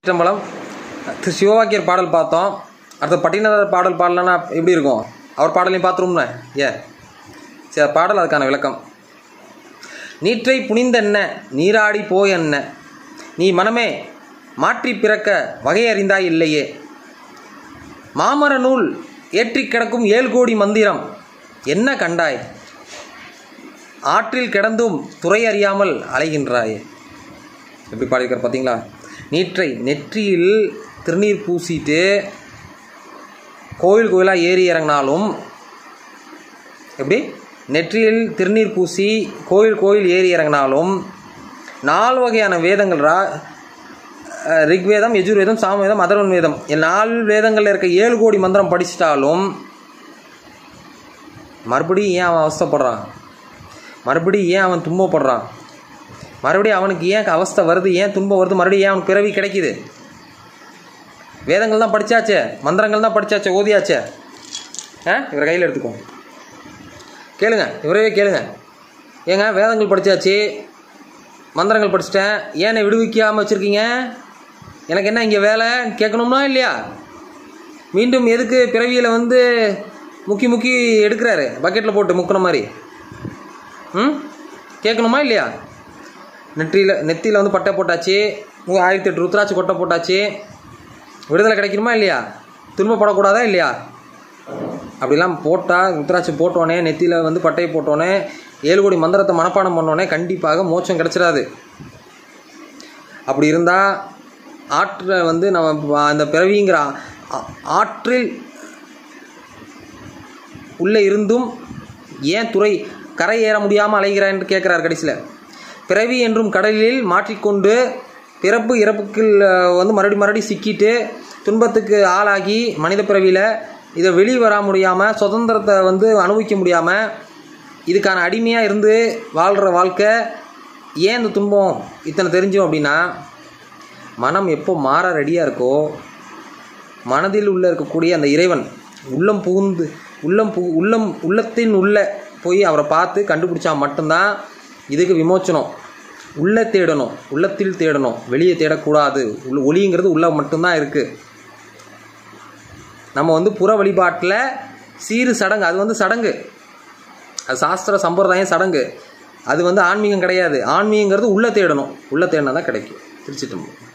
சிற்றம்பலம் திரு சிவவாக்கியர் பாடல் பார்த்தோம் அடுத்த பட்டினதார் பாடல் பாடலன்னா எப்படி இருக்கும் அவர் பாடலையும் பார்த்துரும்ல ஏ சரி பாடல் அதுக்கான விளக்கம் நீற்றை புனிந்தென்ன நீராடி போய் என்ன நீ மனமே மாற்றி பிறக்க வகையறிந்தாய் இல்லையே மாமர நூல் ஏற்றிக் கிடக்கும் ஏழு கோடி மந்திரம் என்ன கண்டாய் ஆற்றில் கிடந்தும் துறை அறியாமல் அலைகின்றாயே எப்படி பாடியிருக்கார் பார்த்தீங்களா நீற்றை நெற்றியில் திருநீர் பூசிட்டு கோயில் கோயிலாக ஏறி இறங்கினாலும் எப்படி நெற்றியில் திருநீர் பூசி கோயில் கோயில் ஏறி இறங்கினாலும் நாலு வகையான வேதங்கள் ரா அஹ் ரிக்வேதம் யஜுர்வேதம் சாமவேதம் அதர்வன் வேதம் இந்த நாலு வேதங்களில் இருக்க ஏழு கோடி மந்திரம் படிச்சிட்டாலும் மறுபடியும் ஏன் அவன் அவஸ்தைப்படுறான் மறுபடியும் ஏன் அவன் துன்பப்படுறான் மறுபடியும் அவனுக்கு ஏன் அவஸ்தை வருது ஏன் துன்பம் வருது மறுபடியும் ஏன் அவனுக்கு பிறவி கிடைக்குது வேதங்கள் தான் படித்தாச்சே மந்திரங்கள் தான் படித்தாச்சே ஓதியாச்சே ஆ இவரை கையில் எடுத்துக்கோ கேளுங்க இவரவே கேளுங்க ஏங்க வேதங்கள் படித்தாச்சு மந்திரங்கள் படிச்சிட்டேன் ஏன் என்னை விடுவிக்காமல் வச்சுருக்கீங்க எனக்கு என்ன இங்கே வேலை கேட்கணும்னா இல்லையா மீண்டும் எதுக்கு பிறவியில் வந்து முக்கி முக்கி எடுக்கிறாரு பக்கெட்டில் போட்டு முக்கின மாதிரி ம் கேட்கணுமா இல்லையா நெற்றியில் நெத்தியில் வந்து பட்டை போட்டாச்சு மு- ஆயிரத்தி எட்டு ருத்ராட்சி கொட்டை போட்டாச்சு விடுதலை கிடைக்கணுமா இல்லையா துன்பப்படக்கூடாதா இல்லையா அப்படிலாம் போட்டால் ருத்ராட்சி போட்டோன்னே நெத்தியில் வந்து பட்டையை போட்டோன்னே ஏழு கோடி மந்திரத்தை மனப்பாடம் பண்ணோன்னே கண்டிப்பாக மோட்சம் கிடச்சிடாது அப்படி இருந்தால் ஆற்றை வந்து நம்ம ப- அந்த பிறவிங்கிற ஆ- ஆ- ஆற்றில் உள்ளே இருந்தும் ஏன் துறை கரை ஏற முடியாமல் அலைகிறான்னு கேட்குறார் கடைசியில் பிறவி என்றும் கடலில் மாற்றிக்கொண்டு பிறப்பு இறப்புக்கு வந்து மறுபடி மறுபடி சிக்கிட்டு துன்பத்துக்கு ஆளாகி மனித பிறவியில் இதை வெளியே வர முடியாமல் சுதந்திரத்தை வந்து அனுபவிக்க முடியாமல் இதுக்கான அடிமையாக இருந்து வாழ்கிற வாழ்க்கை ஏன் இந்த துன்பம் இத்தனை தெரிஞ்சோம் அப்படின்னா மனம் எப்போ மாற ரெடியாக இருக்கோ மனதில் உள்ள இருக்கக்கூடிய அந்த இறைவன் உள்ளம் புகுந்து உள்ளம் பு உள்ளம் உள்ளத்தின் உள்ள போய் அவரை பார்த்து கண்டுபிடிச்சா மட்டும்தான் இதுக்கு விமோச்சனம் உள்ள தேடணும் உள்ளத்தில் தேடணும் வெளியே தேடக்கூடாது உள்ள ஒளிங்கிறது உள்ள மட்டும்தான் இருக்குது நம்ம வந்து புற வழிபாட்டில் சீரு சடங்கு அது வந்து சடங்கு அது சாஸ்திர சம்பிரதாயம் சடங்கு அது வந்து ஆன்மீகம் கிடையாது ஆன்மீகங்கிறது உள்ள தேடணும் உள்ள தேடினா தான் கிடைக்கும் திருச்சிட்டு